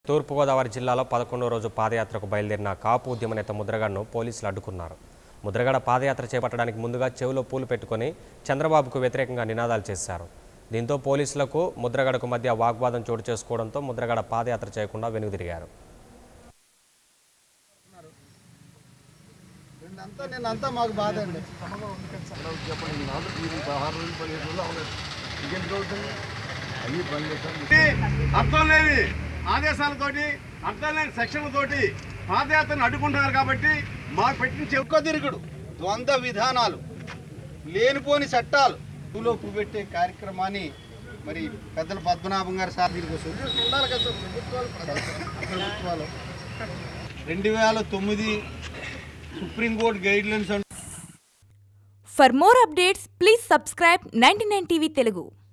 తూర్పుగోదావరి జిల్లాలో పదకొండో రోజు పాదయాత్రకు బయలుదేరిన కాపు ఉద్యమ నేత ముద్రగడను పోలీసులు అడ్డుకున్నారు ముద్రగడ పాదయాత్ర చేపట్టడానికి ముందుగా చెవిలో పూలు పెట్టుకొని చంద్రబాబుకు వ్యతిరేకంగా నినాదాలు చేశారు దీంతో పోలీసులకు ముద్రగడకు మధ్య వాగ్వాదం చోటు చేసుకోవడంతో ముద్రగడ పాదయాత్ర చేయకుండా వెనుదిరిగారు అంతా నేను అంతా మాకు బాధ అండి అర్థం లేని ఆదేశాలతోటి అర్థం లేని సెక్షన్లతోటి పాదయాత్రను అడ్డుకుంటున్నారు కాబట్టి మాకు పెట్టిన చెవు చెక్క తిరుగుడు ద్వంద్వ విధానాలు లేనిపోని చట్టాలు పూలో పెట్టే కార్యక్రమాన్ని మరి పెద్దల పద్మనాభం గారు సార్ దీనికి సొల్యూషన్ ఉండాలి కదా సార్ ప్రభుత్వాలు ప్రభుత్వాలు రెండు వేల తొమ్మిది supreme court guidelines For more updates, please subscribe 99 TV Telugu.